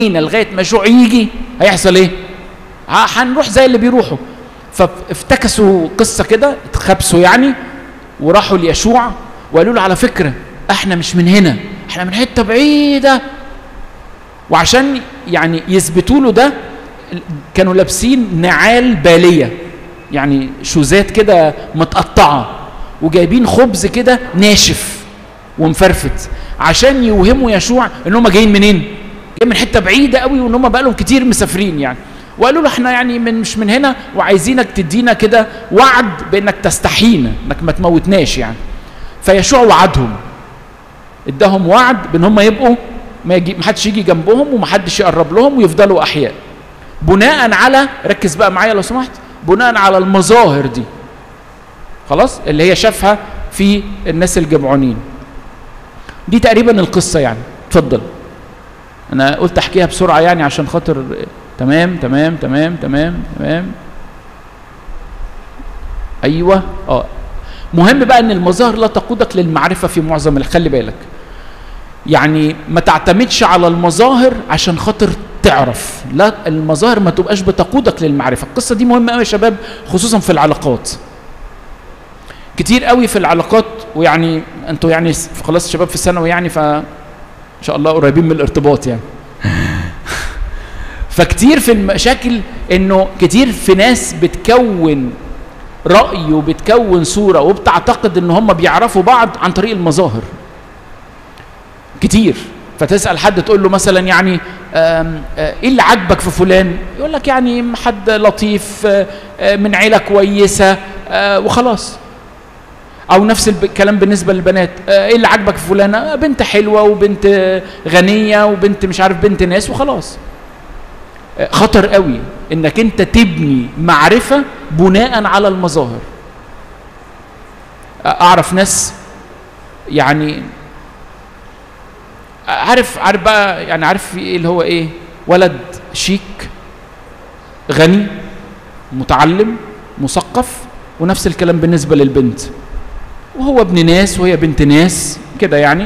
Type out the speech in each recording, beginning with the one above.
لغايه ما يشوع يجي هيحصل ايه ه- هنروح زي اللي بيروحوا فافتكسوا قصه كده اتخبسوا يعني وراحوا ليشوع وقالوا له على فكره احنا مش من هنا احنا من حته بعيده وعشان يعني يثبتوا له ده كانوا لابسين نعال باليه يعني شوزات كده متقطعه وجايبين خبز كده ناشف ومفرفت عشان يوهموا يشوع ان هم جايين منين؟ جايين من حته بعيده قوي وان هم بقالهم كتير مسافرين يعني وقالوا له احنا يعني من مش من هنا وعايزينك تدينا كده وعد بانك تستحينا انك ما تموتناش يعني فيشوع وعدهم اداهم وعد بان هم يبقوا ما يجي ما حدش يجي جنبهم وما حدش يقرب لهم ويفضلوا احياء بناء على ركز بقى معايا لو سمحت بناء على المظاهر دي خلاص اللي هي شافها في الناس الجمعونين دي تقريبا القصه يعني اتفضل انا قلت احكيها بسرعه يعني عشان خاطر تمام تمام تمام تمام تمام ايوه اه مهم بقى ان المظاهر لا تقودك للمعرفه في معظم ال- خلي بالك يعني ما تعتمدش على المظاهر عشان خاطر تعرف لا المظاهر ما تبقاش بتقودك للمعرفه القصه دي مهمه قوي يا شباب خصوصا في العلاقات كتير قوي في العلاقات ويعني انتوا يعني س- خلاص شباب في الثانوي يعني ف ان شاء الله قريبين من الارتباط يعني فكتير في المشاكل انه كتير في ناس بتكون رأي وبتكون صورة وبتعتقد ان هم بيعرفوا بعض عن طريق المظاهر كتير فتسأل حد تقول له مثلا يعني آم، آه، ايه اللي عاجبك في فلان يقول لك يعني حد لطيف آه، آه، من عيلة كويسة آه، وخلاص او نفس الب- الكلام بالنسبه للبنات آه، ايه اللي عاجبك في فلانه آه، بنت حلوه وبنت آه، غنيه وبنت مش عارف بنت ناس وخلاص آه، خطر قوي انك انت تبني معرفه بناء على المظاهر آه، اعرف ناس يعني آه، عارف عارف بقى يعني عارف في ايه اللي هو ايه ولد شيك غني متعلم مثقف ونفس الكلام بالنسبه للبنت وهو ابن ناس وهي بنت ناس كده يعني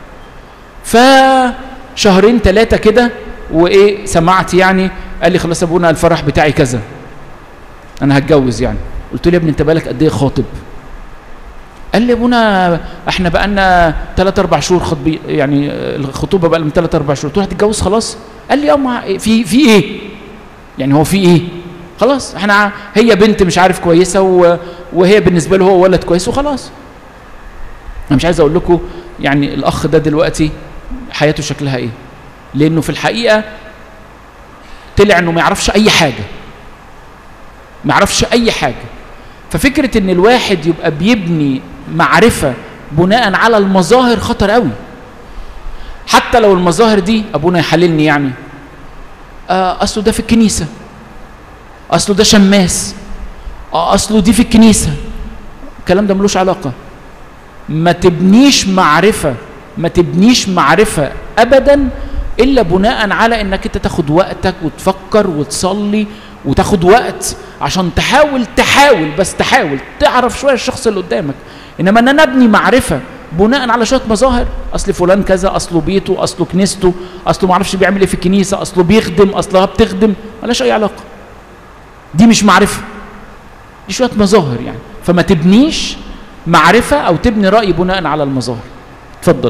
فشهرين ثلاثة كده وإيه سمعت يعني قال لي خلاص أبونا الفرح بتاعي كذا أنا هتجوز يعني قلت له يا ابني أنت بالك قد إيه خاطب قال لي أبونا إحنا بقالنا ثلاث أربع شهور خطبي يعني آه، الخطوبة بقى من ثلاث أربع شهور قلت له هتتجوز خلاص قال لي أه ما- في في إيه يعني هو في إيه خلاص احنا ع- هي بنت مش عارف كويسة و- وهي بالنسبة له هو ولد كويس وخلاص انا مش عايز اقول لكم يعني الاخ ده دلوقتي حياته شكلها ايه لانه في الحقيقه طلع انه ما يعرفش اي حاجه ما يعرفش اي حاجه ففكره ان الواحد يبقى بيبني معرفه بناء على المظاهر خطر قوي حتى لو المظاهر دي ابونا يحللني يعني آه اصله ده في الكنيسه اصله ده شماس آه اصله دي في الكنيسه الكلام ده ملوش علاقه ما تبنيش معرفة ما تبنيش معرفة أبدا إلا بناء على إنك أنت تاخد وقتك وتفكر وتصلي وتاخد وقت عشان تحاول تحاول بس تحاول تعرف شوية الشخص اللي قدامك إنما أن أنا أبني معرفة بناء على شوية مظاهر أصل فلان كذا أصله بيته أصله كنيسته أصله معرفش بيعمل إيه في الكنيسة أصله بيخدم أصلها بتخدم ملهاش أي علاقة دي مش معرفة دي شوية مظاهر يعني فما تبنيش معرفة أو تبني رأي بناء على المظاهر اتفضل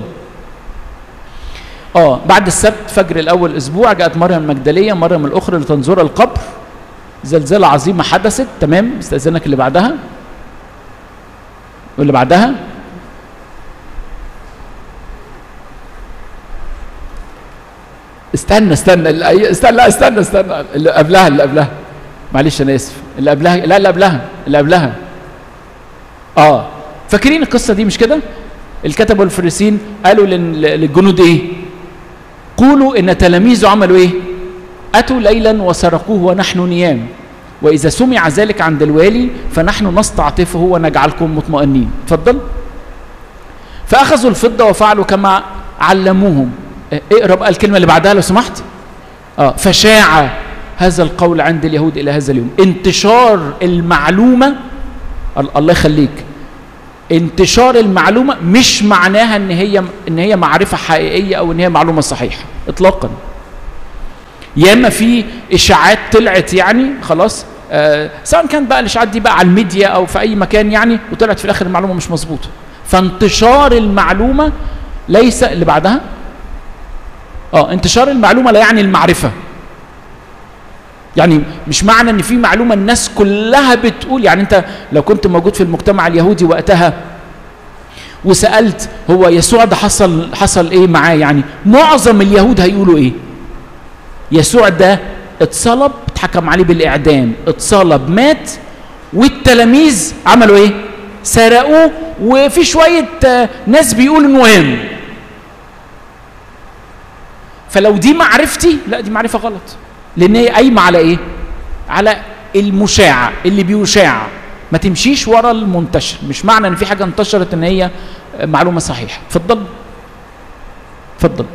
اه بعد السبت فجر الأول أسبوع جاءت مريم المجدلية مريم الأخرى لتنظر القبر زلزالة عظيمة حدثت تمام استأذنك اللي بعدها واللي بعدها استنى استنى ال- استنى لا استنى استنى اللي قبلها اللي قبلها معلش انا اسف اللي قبلها لا اللي قبلها اللي قبلها اه فاكرين القصه دي مش كده الكتبه والفريسين قالوا لل- للجنود ايه قولوا ان تلاميذه عملوا ايه اتوا ليلا وسرقوه ونحن نيام واذا سمع ذلك عند الوالي فنحن نستعطفه ونجعلكم مطمئنين اتفضل فاخذوا الفضه وفعلوا كما علموهم اه، اقرا بقى الكلمه اللي بعدها لو سمحت اه فشاع هذا القول عند اليهود الى هذا اليوم انتشار المعلومه ال- الله يخليك انتشار المعلومه مش معناها ان هي ان هي معرفه حقيقيه او ان هي معلومه صحيحه اطلاقا ياما في اشاعات طلعت يعني خلاص آه سواء كانت بقى الاشاعات دي بقى على الميديا او في اي مكان يعني وطلعت في الاخر المعلومه مش مظبوطه فانتشار المعلومه ليس اللي بعدها اه انتشار المعلومه لا يعني المعرفه يعني مش معنى ان في معلومه الناس كلها بتقول يعني انت لو كنت موجود في المجتمع اليهودي وقتها وسالت هو يسوع ده حصل حصل ايه معاه يعني معظم اليهود هيقولوا ايه يسوع ده اتصلب اتحكم عليه بالاعدام اتصلب مات والتلاميذ عملوا ايه سرقوه وفي شويه ناس بيقولوا انه وهم فلو دي معرفتي لا دي معرفه غلط لان هي قايمه على ايه على المشاع اللي بيشاع ما تمشيش ورا المنتشر مش معنى ان في حاجه انتشرت ان هي معلومه صحيحه اتفضل اتفضل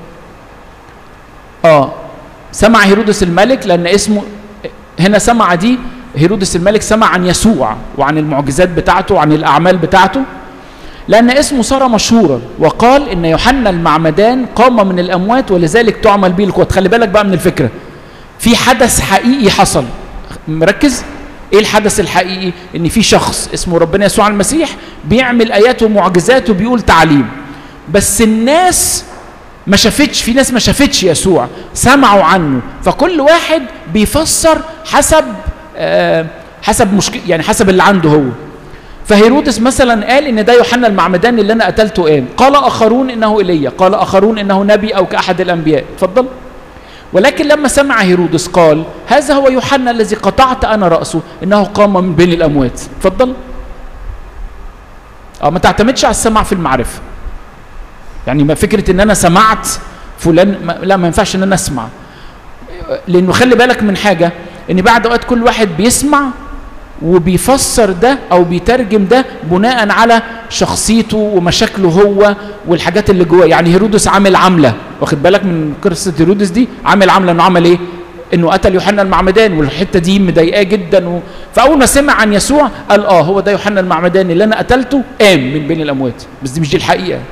اه سمع هيرودس الملك لان اسمه هنا سمع دي هيرودس الملك سمع عن يسوع وعن المعجزات بتاعته وعن الاعمال بتاعته لان اسمه صار مشهورا وقال ان يوحنا المعمدان قام من الاموات ولذلك تعمل به القوات خلي بالك بقى من الفكره في حدث حقيقي حصل مركز ايه الحدث الحقيقي ان في شخص اسمه ربنا يسوع المسيح بيعمل ايات ومعجزات وبيقول تعليم بس الناس ما شافتش في ناس ما شافتش يسوع سمعوا عنه فكل واحد بيفسر حسب آه حسب مشكله يعني حسب اللي عنده هو فهيرودس مثلا قال ان ده يوحنا المعمدان اللي انا قتلته قام قال اخرون انه ايليا قال اخرون انه نبي او كاحد الانبياء اتفضل ولكن لما سمع هيرودس قال هذا هو يوحنا الذي قطعت انا راسه انه قام من بين الاموات اتفضل اه ما تعتمدش على السمع في المعرفه يعني ما فكره ان انا سمعت فلان ما لا ما ينفعش ان انا اسمع لانه خلي بالك من حاجه ان بعد اوقات كل واحد بيسمع وبيفسر ده او بيترجم ده بناء على شخصيته ومشاكله هو والحاجات اللي جواه يعني هيرودس عامل عمله واخد بالك من قصه هيرودس دي عامل عمله انه عمل ايه انه قتل يوحنا المعمدان والحته دي مضايقاه جدا و... فاول ما سمع عن يسوع قال اه هو ده يوحنا المعمدان اللي انا قتلته قام من بين الاموات بس دي مش دي الحقيقه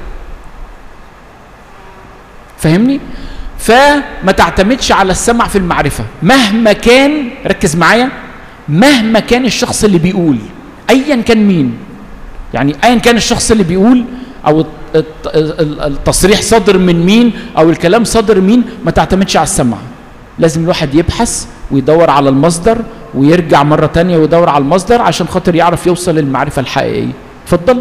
فاهمني فما تعتمدش على السمع في المعرفه مهما كان ركز معايا مهما كان الشخص اللي بيقول ايا كان مين يعني ايا كان الشخص اللي بيقول او التصريح صدر من مين او الكلام صدر مين ما تعتمدش على السمع لازم الواحد يبحث ويدور على المصدر ويرجع مرة تانية ويدور على المصدر عشان خاطر يعرف يوصل للمعرفة الحقيقية اتفضل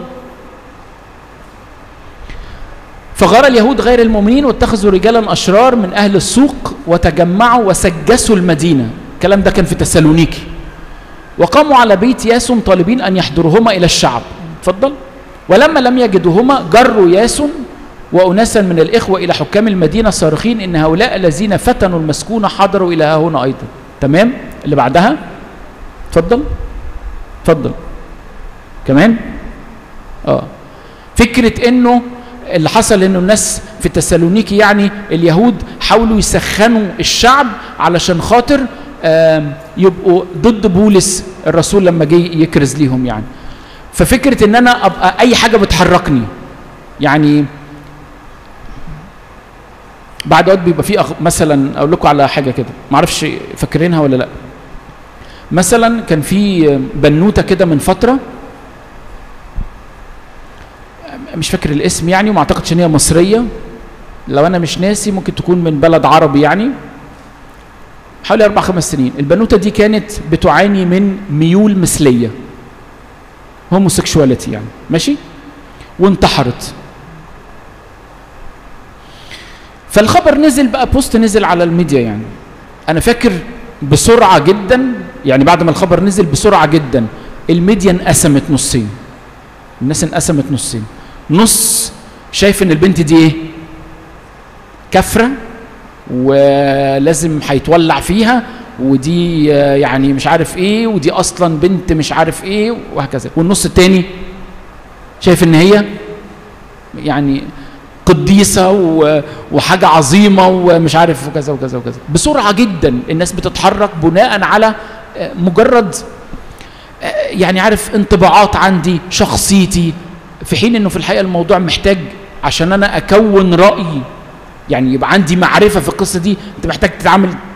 فغار اليهود غير المؤمنين واتخذوا رجالا أشرار من أهل السوق وتجمعوا وسجسوا المدينة الكلام ده كان في تسالونيكي وقاموا على بيت ياسون طالبين أن يحضرهما إلى الشعب اتفضل ولما لم يجدهما جروا ياسون وأناسا من الإخوة إلى حكام المدينة صارخين إن هؤلاء الذين فتنوا المسكونة حضروا إلى هنا أيضا تمام اللي بعدها اتفضل اتفضل كمان اه فكرة إنه اللي حصل إنه الناس في تسالونيكي يعني اليهود حاولوا يسخنوا الشعب علشان خاطر يبقوا ضد بولس الرسول لما جه يكرز ليهم يعني ففكرة إن أنا أبقى أي حاجة بتحركني يعني بعد وقت بيبقى في أخ... مثلا اقول لكم على حاجه كده ما اعرفش فاكرينها ولا لا مثلا كان في بنوته كده من فتره مش فاكر الاسم يعني وما اعتقدش ان هي مصريه لو انا مش ناسي ممكن تكون من بلد عربي يعني حوالي اربع خمس سنين البنوته دي كانت بتعاني من ميول مثليه هوموسيكشواليتي يعني ماشي وانتحرت فالخبر نزل بقى بوست نزل على الميديا يعني انا فاكر بسرعه جدا يعني بعد ما الخبر نزل بسرعه جدا الميديا انقسمت نصين الناس انقسمت نصين نص شايف ان البنت دي ايه كفره ولازم هيتولع فيها ودي يعني مش عارف ايه ودي اصلا بنت مش عارف ايه وهكذا والنص التاني شايف ان هي يعني قديسة وحاجة عظيمة ومش عارف وكذا وكذا وكذا بسرعة جدا الناس بتتحرك بناء على مجرد يعني عارف انطباعات عندي شخصيتي في حين انه في الحقيقة الموضوع محتاج عشان انا اكون رأي يعني يبقى عندي معرفة في القصة دي انت محتاج تتعامل